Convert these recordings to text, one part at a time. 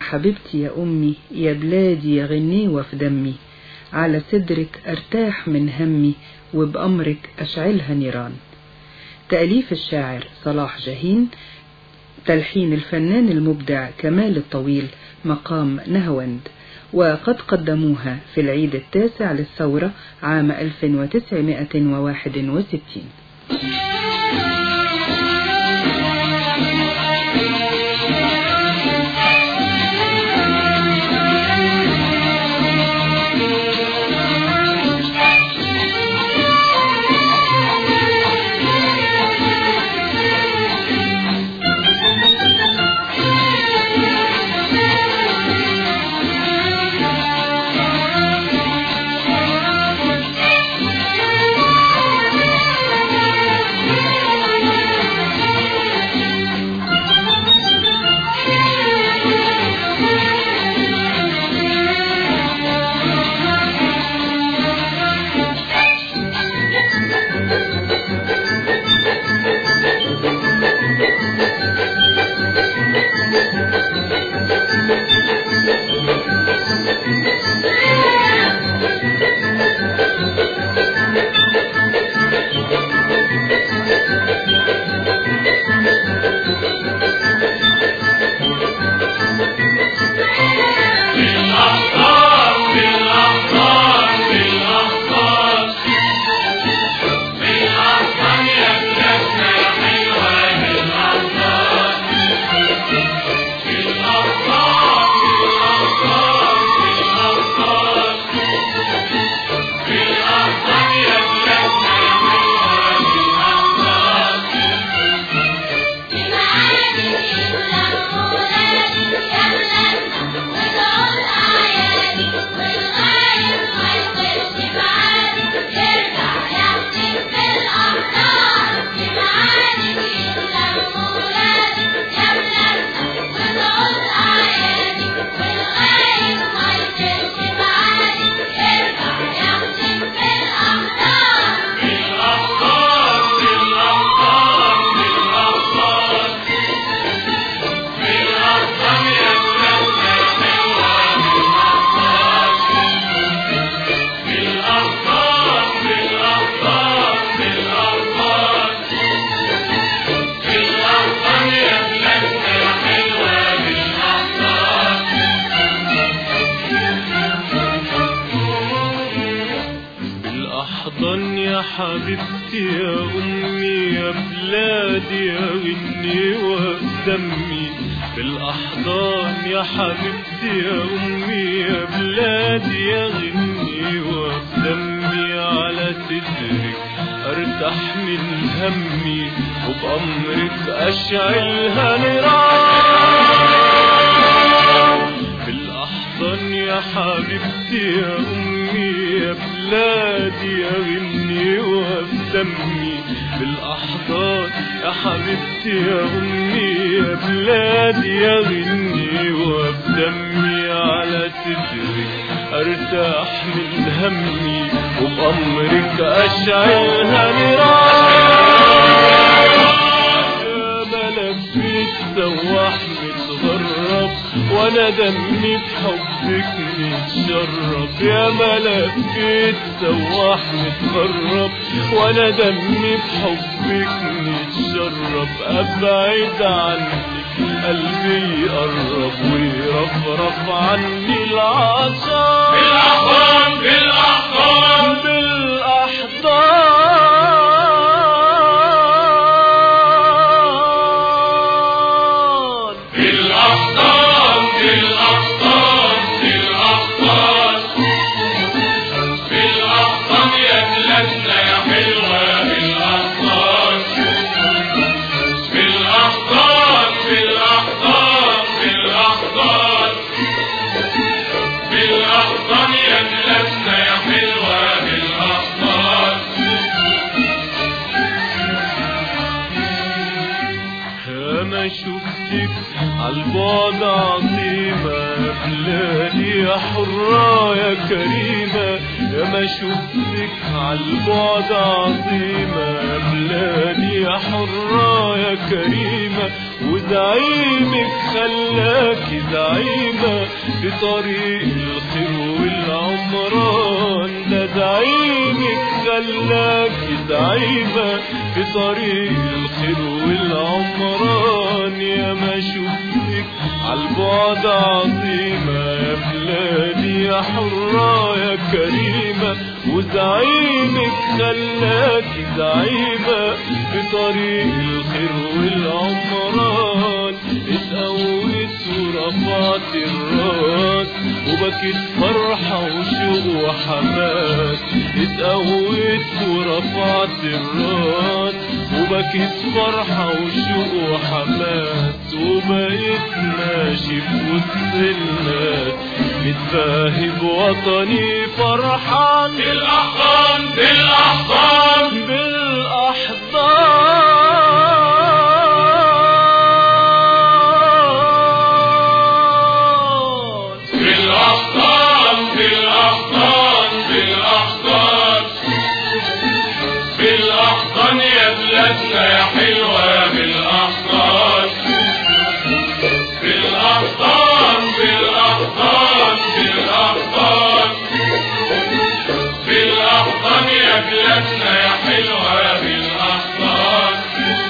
حبيبتي يا أمي يا بلادي يا غنيوة في دمي على صدرك أرتاح من همي وبأمرك أشعلها نيران تأليف الشاعر صلاح جاهين تلحين الفنان المبدع كمال الطويل مقام نهوند وقد قدموها في العيد التاسع للثورة عام 1961 بالأحضان يا حبيبتي يا أمي يا بلادي يا غني ودمي بالأحضان يا حبيبتي يا أمي يا بلادي يا غني ودمي على صدرك أرتاح من همي وبأمرك أشعلها نيران بالأحضان يا حبيبتي يا أمي يا بلادي يا غني وبدمي بالأحضان يا حبيبتي يا أمي يا بلادي يا غني وبدمي على صدرك أرتاح من همي وبأمرك أشعلها نيران يا ملفت سواح متغرب وانا دمي بحبك متشرب يا ملفت سواح متغرب وانا دمي بحبك متشرب ابعد عنك قلبي يقرب ويرفرف عني العطش بالأحضان بالأحضان بالأحضان بالأحضان بالأحضان بالأحضان بالأحضان يا بلادنا يا حلوة بالأحضان بالأحضان بالأحضان بالأحضان بالأحضان يا بلادنا يا حلوة بالأحضان أنا شفتك عالبعد عظيمة بلادي يا حرة يا كريمة يا ما شفتك عالبعد عظيمة يا بلادي يا حرة يا كريمة وزعيمك خلاكي زعيمة في طريق الخير والعمران ده زعيمك خلاكي زعيمة في طريق الخير والعمران يا ما شفتك عالبعد عظيمة يا بلادي يا حرة يا كريمة وزعيمك خلاكي زعيمة في طريق الخير والعمران اتقويت ورفعت الراس وبكيت فرحة وشوق وحماس اتقويت ورفعت الراس وبكيت فرحة وشوق وحماس وبقيت ماشي في وسط الناس متباهي بوطني فرحان بالأحضان بالأحضان بالأحضان بالأحضان بالأحضان بالأحضان بالأحضان يا بلادنا يا حلوة بالأحضان بالأحضان بالأحضان بالأحضان بالأحضان يا بلادنا يا حلوة بالأحضان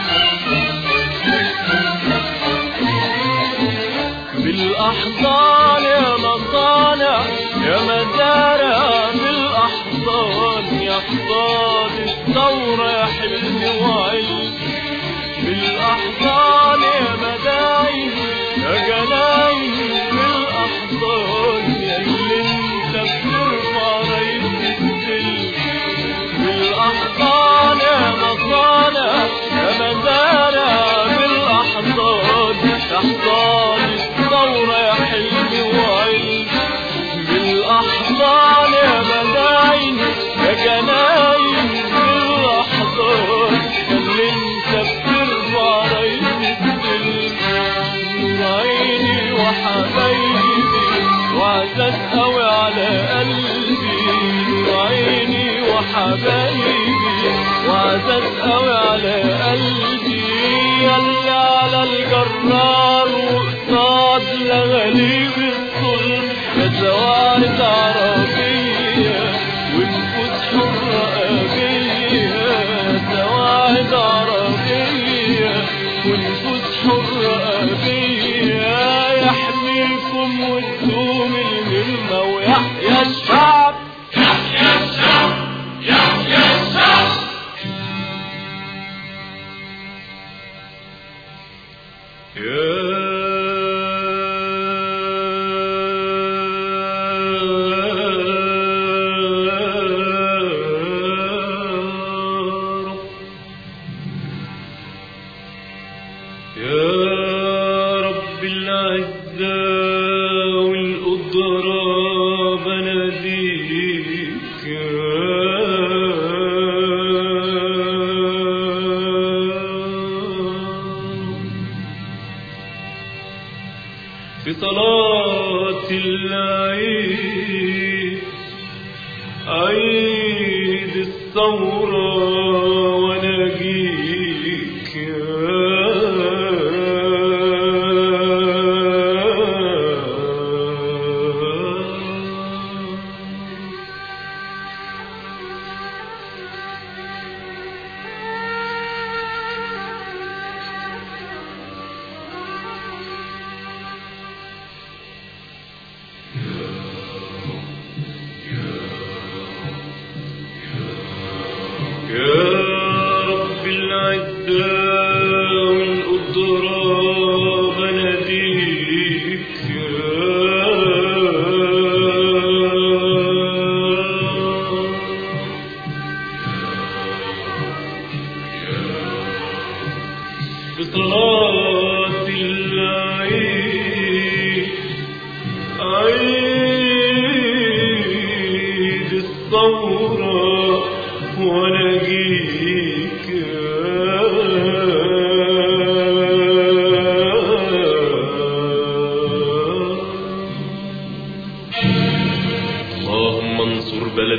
بالأحضان يا مصانع يا مزارع بالأحضان يا حضان الثورة يا حلم وعلم بالأحضان يا مداين يا جناين بالأحضان يا اللي انت بترفع راية السلم بالأحضان يا مصانع يا مزارع بالأحضان يا حضان الثورة يا حلم وعلم بالأحضان يا مداين يا جناين بالأحضان اللي انت بترفع راية السلم نور عيني وحبايبي وعزت قوي على قلبي نور عيني وحبايبي وعزت قوي على قلبي يلا على الجرار وقصاد لغليب الظلم يا زوارد عربية ونفوس حرة أبية زواعد عربية ونفوس حرة أبية يحميكم وتدوم الهمة ويحيى الشعب يحيى الشعب يحيى الشعب يا رب العزة والقدرة بناديك في صلاة العيد عيد الثورة ونجيك يا رب العزة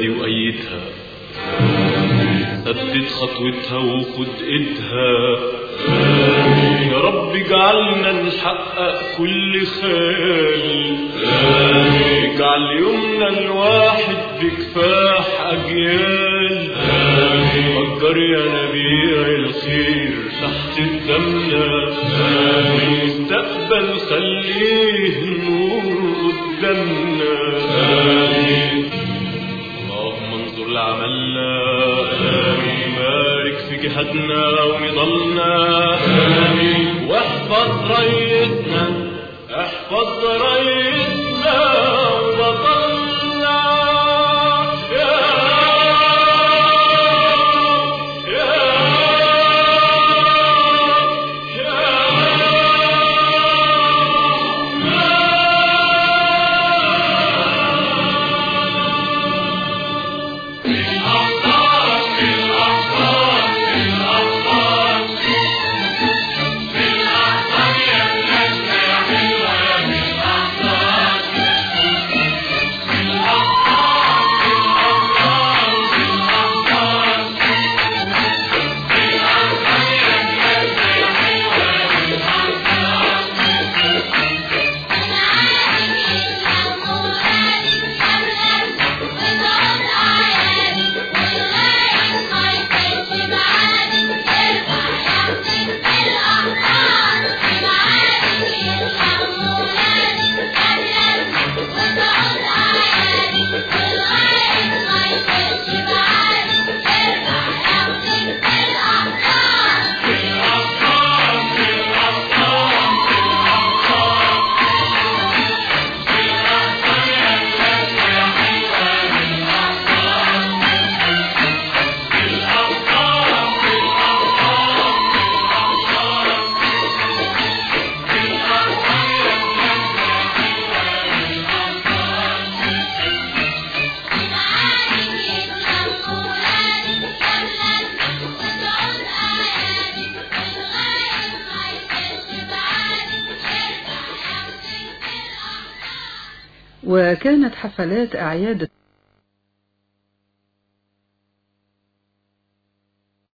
بلدي وأيدها سدد خطوتها وخد ايدها يا رب اجعلنا نحقق كل خيال اجعل يومنا الواحد بكفاح اجيال فكر يا نبيع الخير تحت قدامنا مستقبل خليه نور قدامنا اللهم انظر لعملنا آمين بارك في جهادنا ونضلنا آمين واحفظ ريتنا احفظ ريتنا وبطلنا يا يا وكانت حفلات أعياد